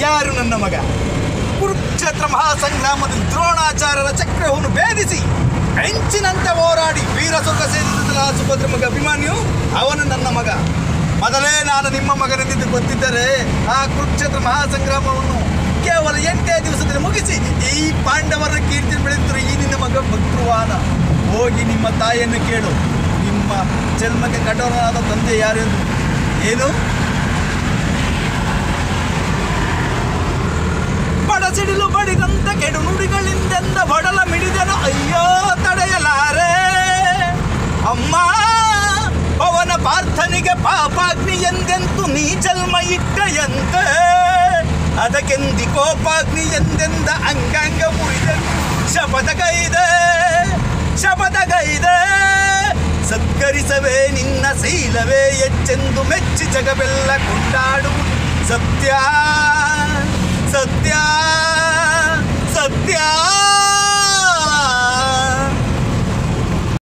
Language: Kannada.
ಯಾರು ನನ್ನ ಮಗ ಕುರುಕ್ಷೇತ್ರ ಮಹಾಸಂಗ್ರಾಮದಲ್ಲಿ ದ್ರೋಣಾಚಾರ್ಯರ ಚಕ್ರವನ್ನು ಭೇದಿಸಿ ಹೆಂಚಿನಂತೆ ಹೋರಾಡಿ ವೀರ ಸುಖ ಸೇರಿದ ಸುಭದ್ರ ಮಗ ಅಭಿಮಾನ್ಯು ಅವನು ನನ್ನ ಮಗ ಮೊದಲೇ ನಾನು ನಿಮ್ಮ ಮಗನೆಂದಿದ್ದು ಗೊತ್ತಿದ್ದರೆ ಆ ಕುರುಕ್ಷೇತ್ರ ಮಹಾಸಂಗ್ರಾಮವನ್ನು ಕೇವಲ ಎಂಟೇ ದಿವಸದಲ್ಲಿ ಮುಗಿಸಿ ಈ ಪಾಂಡವರ ಕೀರ್ತಿ ಬೆಳೆದಿದ್ದರು ಈ ನಿನ್ನ ಮಗ ಭಕ್ತೃವಾನ ಹೋಗಿ ನಿಮ್ಮ ತಾಯಿಯನ್ನು ಕೇಳು ನಿಮ್ಮ ಜನ್ಮಕ್ಕೆ ಕಠೋರನಾದ ತಂದೆ ಯಾರೆಂದು ಏನು ಬಡಸಿಡಿಲು ಬಡಿದಂತ ಕೆಡು ನುಡಿಗಳಿಂದೆಂದ ಬಡಲ ಮಿಡಿದನು ಅಯ್ಯೋ ತಡೆಯಲಾರೆ ಅಮ್ಮ ಪವನ ಪಾರ್ಥನಿಗೆ ಪಾಪಾಗ್ನಿ ಎಂದೆಂತು ನೀ ಜನ್ಮ ಇಟ್ಟಯಂತೆ ಅದಕ್ಕೆಂದಿ ಕೋಪಾಗ್ನಿ ಎಂದೆಂದ ಅಂಗಾಂಗ ಮುರಿದೆ ಶಪಥಗೈದೆ ಶಪಥಗೈದೆ ಸತ್ಕರಿಸವೇ ನಿನ್ನ ಶೀಲವೇ ಎಚ್ಚೆಂದು ಮೆಚ್ಚಿ ಜಗವೆಲ್ಲ ಕೊಂಡಾಡುವುದು ಸತ್ಯ